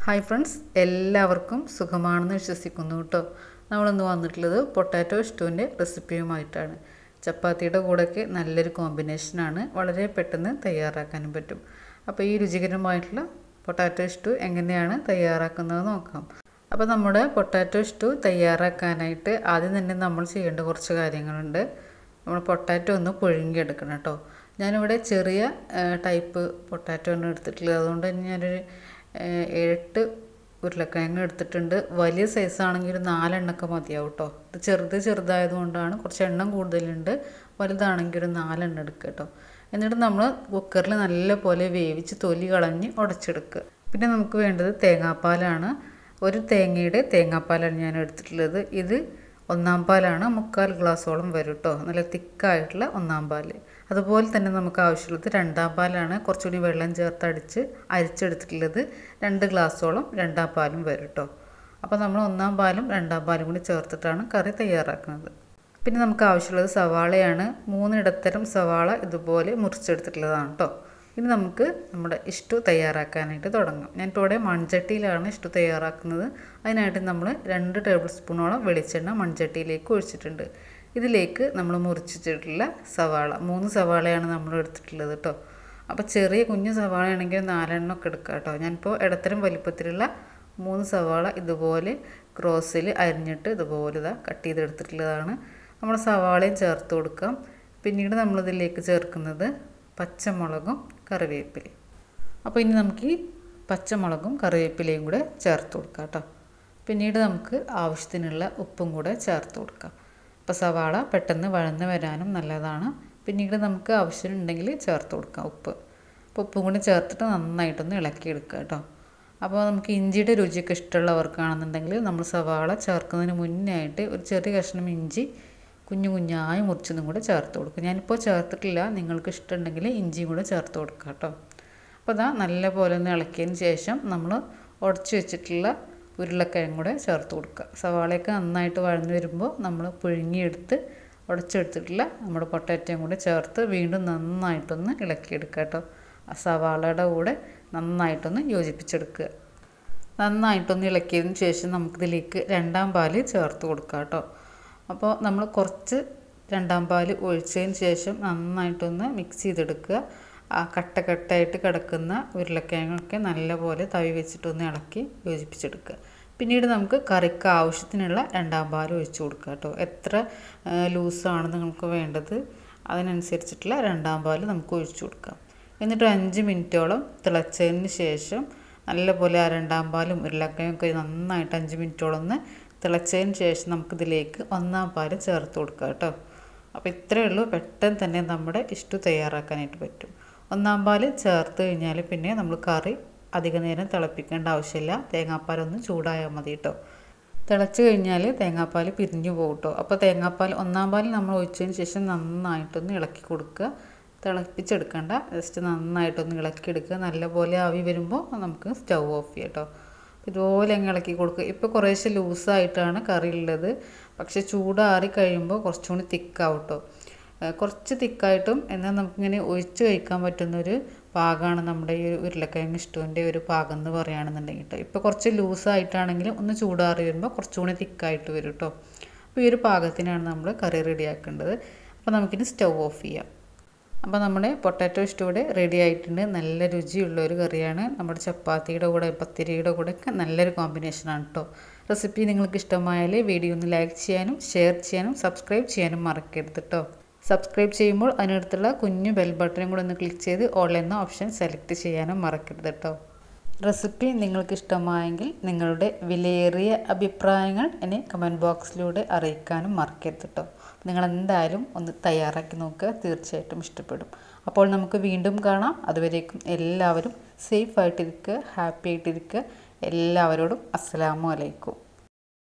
hi friends എല്ലാവർക്കും സുഖമാണെന്ന് വിശ്വസിക്കുന്നു കേട്ടോ നമ്മളിന്ന് വന്നിട്ടുള്ളത് പൊട്ടാറ്റോ സ്റ്റൂവിൻ്റെ റെസിപ്പിയുമായിട്ടാണ് ചപ്പാത്തിയുടെ കൂടെയൊക്കെ നല്ലൊരു കോമ്പിനേഷനാണ് വളരെ പെട്ടെന്ന് തയ്യാറാക്കാനും പറ്റും അപ്പോൾ ഈ രുചികരമായിട്ടുള്ള പൊട്ടാറ്റോ സ്റ്റൂ എങ്ങനെയാണ് തയ്യാറാക്കുന്നത് നോക്കാം അപ്പോൾ നമ്മുടെ പൊട്ടാറ്റോ സ്റ്റൂ തയ്യാറാക്കാനായിട്ട് ആദ്യം തന്നെ നമ്മൾ ചെയ്യേണ്ട കുറച്ച് കാര്യങ്ങളുണ്ട് നമ്മൾ പൊട്ടാറ്റോ ഒന്ന് പുഴുങ്ങിയെടുക്കണം കേട്ടോ ഞാനിവിടെ ചെറിയ ടൈപ്പ് പൊട്ടാറ്റോ ആണ് എടുത്തിട്ടുള്ളത് അതുകൊണ്ട് തന്നെ ഞാനൊരു എട്ട് ഉരുളക്കിഴങ്ങ് എടുത്തിട്ടുണ്ട് വലിയ സൈസാണെങ്കിൽ ഒരു നാലെണ്ണൊക്കെ മതിയാവും കേട്ടോ ഇത് ചെറുത് ചെറുതായതുകൊണ്ടാണ് കുറച്ച് എണ്ണം കൂടുതലുണ്ട് വലുതാണെങ്കിൽ ഒരു നാലെണ്ണം എടുക്കുക കേട്ടോ എന്നിട്ട് നമ്മൾ കുക്കറിൽ നല്ലപോലെ വേവിച്ച് തൊലി കളഞ്ഞ് ഉടച്ചെടുക്കുക പിന്നെ നമുക്ക് വേണ്ടത് തേങ്ങാപ്പാലാണ് ഒരു തേങ്ങയുടെ തേങ്ങാപ്പാലാണ് ഞാൻ എടുത്തിട്ടുള്ളത് ഇത് ഒന്നാം പാലാണ് മുക്കാൽ ഗ്ലാസോളം വരും കേട്ടോ നല്ല തിക്കായിട്ടുള്ള ഒന്നാം പാൽ അതുപോലെ തന്നെ നമുക്ക് ആവശ്യമുള്ളത് രണ്ടാം പാലാണ് കുറച്ചുകൂടി വെള്ളം ചേർത്ത് അടിച്ച് അരിച്ചെടുത്തിട്ടുള്ളത് രണ്ട് ഗ്ലാസോളം രണ്ടാം പാലും വരും കേട്ടോ അപ്പോൾ നമ്മൾ ഒന്നാം പാലും രണ്ടാം പാലും കൂടി ചേർത്തിട്ടാണ് കറി തയ്യാറാക്കുന്നത് പിന്നെ നമുക്ക് ആവശ്യമുള്ളത് സവാളയാണ് മൂന്നിടത്തരം സവാള ഇതുപോലെ മുറിച്ചെടുത്തിട്ടുള്ളതാണ് കേട്ടോ ഇനി നമുക്ക് നമ്മുടെ ഇഷ്ടു തയ്യാറാക്കാനായിട്ട് തുടങ്ങാം ഞാനിപ്പോൾ ഇവിടെ മൺചട്ടിയിലാണ് ഇഷ്ടു തയ്യാറാക്കുന്നത് അതിനായിട്ട് നമ്മൾ രണ്ട് ടേബിൾ സ്പൂണോളം വെളിച്ചെണ്ണ മൺചട്ടിയിലേക്ക് ഒഴിച്ചിട്ടുണ്ട് ഇതിലേക്ക് നമ്മൾ മുറിച്ചിട്ടുള്ള സവാള മൂന്ന് സവാളയാണ് നമ്മൾ എടുത്തിട്ടുള്ളത് കേട്ടോ അപ്പോൾ ചെറിയ കുഞ്ഞു സവാളയാണെങ്കിൽ നാലെണ്ണം ഒക്കെ എടുക്കുക കേട്ടോ ഞാനിപ്പോൾ ഇടത്തരം വലിപ്പത്തിലുള്ള മൂന്ന് സവാള ഇതുപോലെ ക്രോസിൽ അരിഞ്ഞിട്ട് ഇതുപോലെ ഇതാ കട്ട് ചെയ്തെടുത്തിട്ടുള്ളതാണ് നമ്മൾ സവാളയും ചേർത്ത് കൊടുക്കാം പിന്നീട് നമ്മളിതിലേക്ക് ചേർക്കുന്നത് പച്ചമുളകും കറിവേപ്പിലയും അപ്പോൾ ഇനി നമുക്ക് ഈ പച്ചമുളകും കറിവേപ്പിലയും കൂടെ ചേർത്ത് കൊടുക്കാം കേട്ടോ പിന്നീട് നമുക്ക് ആവശ്യത്തിനുള്ള ഉപ്പും കൂടെ ചേർത്ത് കൊടുക്കാം അപ്പോൾ സവാള പെട്ടെന്ന് വഴന്ന് വരാനും നല്ലതാണ് പിന്നീട് നമുക്ക് ആവശ്യമുണ്ടെങ്കിൽ ചേർത്ത് കൊടുക്കാം ഉപ്പ് അപ്പോൾ ഉപ്പും കൂടി ചേർത്തിട്ട് നന്നായിട്ടൊന്ന് ഇളക്കിയെടുക്കുക കേട്ടോ അപ്പോൾ നമുക്ക് ഇഞ്ചിയുടെ രുചിയൊക്കെ ഇഷ്ടമുള്ളവർക്കാണെന്നുണ്ടെങ്കിൽ നമ്മൾ സവാള ചേർക്കുന്നതിന് മുന്നേ ആയിട്ട് ഒരു ചെറിയ കഷ്ണം ഇഞ്ചി കുഞ്ഞു കുഞ്ഞായി മുറിച്ചതും കൂടെ ചേർത്ത് കൊടുക്കുക ഞാനിപ്പോൾ ചേർത്തിട്ടില്ല നിങ്ങൾക്ക് ഇഷ്ടമുണ്ടെങ്കിൽ ഇഞ്ചിയും കൂടെ ചേർത്ത് കൊടുക്കുക കേട്ടോ അപ്പോൾ അതാ നല്ല പോലെ ഒന്ന് ഇളക്കിയതിന് ശേഷം നമ്മൾ ഉടച്ചു വെച്ചിട്ടുള്ള ഉരുളക്കിഴങ്ങ് കൂടെ ചേർത്ത് കൊടുക്കുക സവാളയൊക്കെ നന്നായിട്ട് വഴന്നു വരുമ്പോൾ നമ്മൾ പുഴുങ്ങിയെടുത്ത് ഉടച്ചെടുത്തിട്ടുള്ള നമ്മുടെ പൊട്ടാറ്റയും കൂടെ ചേർത്ത് വീണ്ടും നന്നായിട്ടൊന്ന് ഇളക്കിയെടുക്കുക കേട്ടോ ആ സവാളയുടെ കൂടെ നന്നായിട്ടൊന്ന് യോജിപ്പിച്ചെടുക്കുക നന്നായിട്ടൊന്ന് ഇളക്കിയതിന് ശേഷം നമുക്കിതിലേക്ക് രണ്ടാം പാല് ചേർത്ത് കൊടുക്കുക കേട്ടോ അപ്പോൾ നമ്മൾ കുറച്ച് രണ്ടാം പാൽ ഒഴിച്ചതിന് ശേഷം നന്നായിട്ടൊന്ന് മിക്സ് ചെയ്തെടുക്കുക ആ കട്ട കട്ടായിട്ട് കിടക്കുന്ന ഉരുളക്കിഴങ്ങൊക്കെ നല്ലപോലെ തവി വെച്ചിട്ടൊന്ന് ഇളക്കി യോജിപ്പിച്ചെടുക്കുക പിന്നീട് നമുക്ക് കറിക്ക് ആവശ്യത്തിനുള്ള രണ്ടാം പാൽ ഒഴിച്ചു കൊടുക്കുക കേട്ടോ എത്ര ലൂസാണ് നിങ്ങൾക്ക് വേണ്ടത് അതിനനുസരിച്ചിട്ടുള്ള രണ്ടാം പാൽ നമുക്ക് ഒഴിച്ചു കൊടുക്കാം എന്നിട്ട് അഞ്ച് മിനിറ്റോളം തിളച്ചതിന് ശേഷം നല്ലപോലെ ആ രണ്ടാം പാലും ഉരുളക്കിഴങ്ങൊക്കെ നന്നായിട്ട് അഞ്ച് മിനിറ്റോളം ഒന്ന് തിളച്ചതിന് ശേഷം നമുക്കിതിലേക്ക് ഒന്നാം പാൽ ചേർത്ത് കൊടുക്കുക കേട്ടോ അപ്പോൾ ഇത്രയേ ഉള്ളൂ പെട്ടെന്ന് തന്നെ നമ്മുടെ ഇഷ്ടു തയ്യാറാക്കാനായിട്ട് പറ്റും ഒന്നാം പാൽ ചേർത്ത് കഴിഞ്ഞാൽ പിന്നെ നമ്മൾ കറി അധിക നേരം തിളപ്പിക്കേണ്ട ആവശ്യമില്ല തേങ്ങാപ്പാലൊന്ന് ചൂടായാൽ മതി കേട്ടോ തിളച്ച് കഴിഞ്ഞാൽ തേങ്ങാപ്പാൽ പിരിഞ്ഞു പോകും കേട്ടോ അപ്പോൾ തേങ്ങാപ്പാൽ ഒന്നാം പാൽ നമ്മൾ ഒഴിച്ചതിന് ശേഷം നന്നായിട്ടൊന്ന് ഇളക്കി കൊടുക്കുക തിളപ്പിച്ചെടുക്കണ്ട ജസ്റ്റ് നന്നായിട്ടൊന്ന് ഇളക്കിയെടുക്കുക നല്ലപോലെ ആവി വരുമ്പോൾ നമുക്ക് സ്റ്റൗ ഓഫ് ചെയ്യാം കേട്ടോ ഇതുപോലെ അങ്ങ് ഇളക്കി കൊടുക്കുക ഇപ്പോൾ കുറേശ്ശെ ലൂസായിട്ടാണ് കറി ഉള്ളത് പക്ഷേ ചൂടാറി കഴിയുമ്പോൾ കുറച്ചുകൂടി തിക്കാവും കേട്ടോ കുറച്ച് തിക്കായിട്ടും എന്നാൽ നമുക്കിങ്ങനെ ഒഴിച്ച് കഴിക്കാൻ പറ്റുന്നൊരു പാകമാണ് നമ്മുടെ ഈ ഒരു ഉരുളക്കിഴങ്ങ് ഇഷ്ടത്തിൻ്റെ ഒരു പാകം എന്ന് പറയുകയാണെന്നുണ്ടെങ്കിൽ കേട്ടോ ഇപ്പോൾ കുറച്ച് ലൂസായിട്ടാണെങ്കിലും ഒന്ന് ചൂടാറി വരുമ്പോൾ കുറച്ചുകൂടി തിക്കായിട്ട് വരും കേട്ടോ അപ്പോൾ ഈ ഒരു പാകത്തിനാണ് നമ്മൾ കറി റെഡിയാക്കേണ്ടത് അപ്പോൾ നമുക്കിനി സ്റ്റൗ ഓഫ് ചെയ്യാം അപ്പോൾ നമ്മുടെ പൊട്ടാറ്റോ സ്റ്റൂടെ റെഡി ആയിട്ടുണ്ട് നല്ല രുചിയുള്ള ഒരു കറിയാണ് നമ്മുടെ ചപ്പാത്തിയുടെ കൂടെ പത്തിരിയുടെ കൂടെ ഒക്കെ നല്ലൊരു കോമ്പിനേഷനാണ് കേട്ടോ റെസിപ്പി നിങ്ങൾക്ക് ഇഷ്ടമായാൽ വീഡിയോ ഒന്ന് ലൈക്ക് ചെയ്യാനും ഷെയർ ചെയ്യാനും സബ്സ്ക്രൈബ് ചെയ്യാനും മറക്കരുത് കേട്ടോ സബ്സ്ക്രൈബ് ചെയ്യുമ്പോൾ അതിനടുത്തുള്ള കുഞ്ഞു ബെൽ ബട്ടണും കൂടെ ഒന്ന് ക്ലിക്ക് ചെയ്ത് ഓൾ എന്ന ഓപ്ഷൻ സെലക്ട് ചെയ്യാനും മറക്കരുത് കേട്ടോ റെസിപ്പി നിങ്ങൾക്ക് ഇഷ്ടമായെങ്കിൽ നിങ്ങളുടെ വിലയേറിയ അഭിപ്രായങ്ങൾ എന്നെ കമൻറ്റ് ബോക്സിലൂടെ അറിയിക്കാനും മറക്കരുത് കേട്ടോ നിങ്ങൾ എന്തായാലും ഒന്ന് തയ്യാറാക്കി നോക്കുക തീർച്ചയായിട്ടും ഇഷ്ടപ്പെടും അപ്പോൾ നമുക്ക് വീണ്ടും കാണാം അതുവരേക്കും എല്ലാവരും സേഫ് ആയിട്ടിരിക്കുക ഹാപ്പി ആയിട്ടിരിക്കുക എല്ലാവരോടും അസ്സലാമു അലൈക്കും